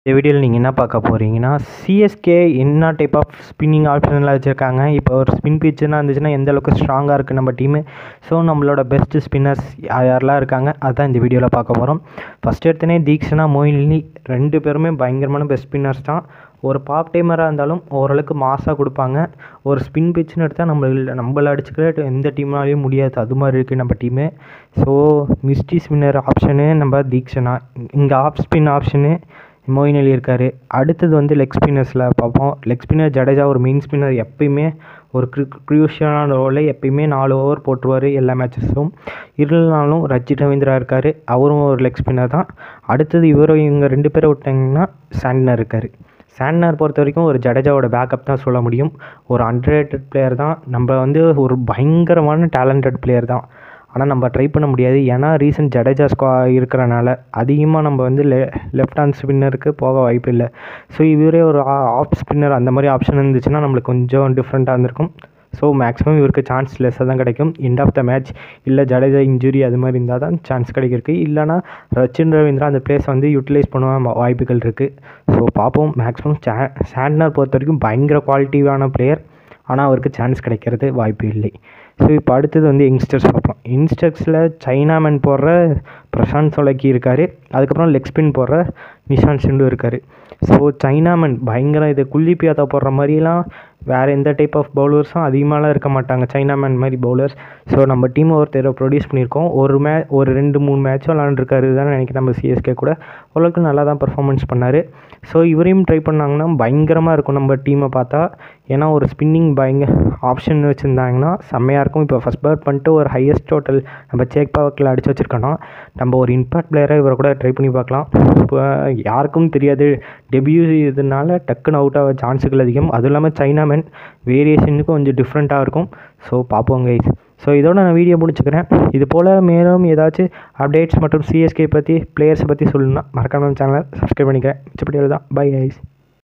இந்த வீடியோவில் நீங்கள் என்ன பார்க்க போகிறீங்கன்னா சிஎஸ்கே என்ன டைப் ஆஃப் ஸ்பின்னிங் ஆப்ஷன்லாம் வச்சுருக்காங்க இப்போ ஒரு ஸ்பின் பிச்சுனா இருந்துச்சுன்னா எந்த அளவுக்கு ஸ்ட்ராங்காக இருக்குது நம்ம டீமு ஸோ நம்மளோட பெஸ்ட் ஸ்பின்னர்ஸ் யார் யாரெல்லாம் இருக்காங்க அதான் இந்த வீடியோவில் பார்க்க போகிறோம் ஃபஸ்ட் எடுத்தனே தீக்ஷனா மோயின்லி ரெண்டு பேருமே பயங்கரமான பெஸ்ட் ஸ்பின்னர்ஸ் தான் ஒரு பாப் டைமராக இருந்தாலும் ஓரளவுக்கு மாசாக கொடுப்பாங்க ஒரு ஸ்பின் பிச்சுன்னு எடுத்தால் நம்ம நம்மள அடிச்சுக்கிற எந்த டீம்னாலையும் முடியாது அது மாதிரி இருக்குது நம்ம team so mystery spinner option நம்ம தீக்ஷனா இங்கே off spin option Moeen Ali இருக்கார் அடுத்தது வந்து லெக் ஸ்பின்னர்ஸில் பார்ப்போம் லெக் ஸ்பின்னர் ஜடேஜா ஒரு மெயின் ஸ்பின்னர் எப்பயுமே ஒரு க்ரூ க்ரூஷியலான ரோலில் எப்பயுமே நாலு ஓவர் போட்டுருவார் எல்லா மேட்சஸும் இருந்தாலும் ரஜித் ரவீந்திரா இருக்கார் அவரும் ஒரு லெக் ஸ்பின்னர் தான் அடுத்தது இவரும் இவங்க ரெண்டு பேரை விட்டாங்கன்னா சாண்ட்னர் இருக்கார் சாண்ட்னர் பொறுத்த வரைக்கும் ஒரு ஜடேஜாவோட பேக்கப் தான் சொல்ல முடியும் ஒரு அண்டர்ரேட்டட் பிளேயர் தான் நம்ம வந்து ஒரு பயங்கரமான டேலண்டட் பிளேயர் தான் ஆனால் நம்ம ட்ரை பண்ண முடியாது ஏன்னா ரீசன்ட் ஜடேஜா ஸ்கா இருக்கிறனால அதிகமாக நம்ம வந்து லெ லெஃப்ட் ஹேண்ட் ஸ்பின்னருக்கு போக வாய்ப்பு இல்லை ஸோ இவரே ஒரு ஆஃப் ஸ்பின்னர் அந்த மாதிரி ஆப்ஷன் இருந்துச்சுன்னா நம்மளுக்கு கொஞ்சம் டிஃப்ரெண்ட்டாக இருந்திருக்கும் ஸோ மேக்ஸிமம் இவருக்கு சான்ஸ் லெஸ்ஸாக தான் கிடைக்கும் எண்ட் ஆஃப் த மேட்ச் இல்லை ஜடேஜா இன்ஜுரி அது மாதிரி இருந்தால் தான் சான்ஸ் கிடைக்கிறதுக்கு இல்லைனா ரச்சின் ரவீந்திரா அந்த பிளேஸை வந்து யூட்டிலைஸ் பண்ண வாய்ப்புகள் இருக்குது ஸோ பார்ப்போம் மேக்ஸிமம் சே சாண்ட்னர் பொறுத்த வரைக்கும் பயங்கர குவாலிட்டியான பிளேயர் ஆனால் அவருக்கு சான்ஸ் கிடைக்கிறது வாய்ப்பு இல்லை ஸோ இப்போ அடுத்தது வந்து யங்ஸ்டர்ஸ் பார்ப்போம் யங்ஸ்டர்ஸில் சைனாமேன் போடுற பிரசாந்த் சொலக்கி இருக்கார் அதுக்கப்புறம் லெக் ஸ்பின் போடுற நிஷாந்த் சிண்டு இருக்கார் ஸோ சைனாமேன் பயங்கரம் இது குல்லிப்பியாத்தா போடுற மாதிரிலாம் வேறு எந்த டைப் ஆஃப் பவுலர்ஸும் அதிகமாகலாம் இருக்க மாட்டாங்க சைனாமேன் மாதிரி பவுலர்ஸ் ஸோ நம்ம டீம் ஒருத்தரை ப்ரொடியூஸ் பண்ணியிருக்கோம் ஒரு மே ஒரு ரெண்டு மூணு மேட்ச் விளாண்டுருக்காரு தான் நினைக்கிறேன் நம்ம சிஎஸ்கே கூட ஓரளவுக்கு நல்லா தான் பர்ஃபார்மன்ஸ் பண்ணார் ஸோ இவரையும் ட்ரை பண்ணாங்கன்னா பயங்கரமாக இருக்கும் நம்ம டீமை பார்த்தா ஏன்னா ஒரு ஸ்பின்னிங் பயங்க ஆப்ஷன் வச்சுருந்தாங்கன்னா செம்மையாக இருக்கும் இப்போ ஃபஸ்ட் பேட் பண்ணிட்டு ஒரு ஹையஸ்ட் டோட்டல் நம்ம சேக் பாவக்கில் அடிச்சு வச்சுருக்கோன்னா நம்ம ஒரு இம்பாக்ட் பிளேயராக இவரை கூட ட்ரை பண்ணி பார்க்கலாம் இப்போ யாருக்கும் தெரியாது டெபியூ இதனால டக்குன்னு அவுட் ஆக சான்ஸுகள் அதிகம் அதுவும் இல்லாமல் சைனாமேன் வேரியேஷனுக்கும் கொஞ்சம் டிஃப்ரெண்ட்டாக இருக்கும் ஸோ பார்ப்போம் கைஸ் ஸோ இதோட நான் வீடியோ முடிச்சுக்கிறேன் இது போல் மேலும் ஏதாச்சும் அப்டேட்ஸ் மற்றும் சிஎஸ்கே பற்றி பிளேயர்ஸை பற்றி சொல்லணும்னா மறக்காம சேனலை சப்ஸ்கிரைப் பண்ணிக்கிறேன் மிச்சப்படி தான் பை கைஸ்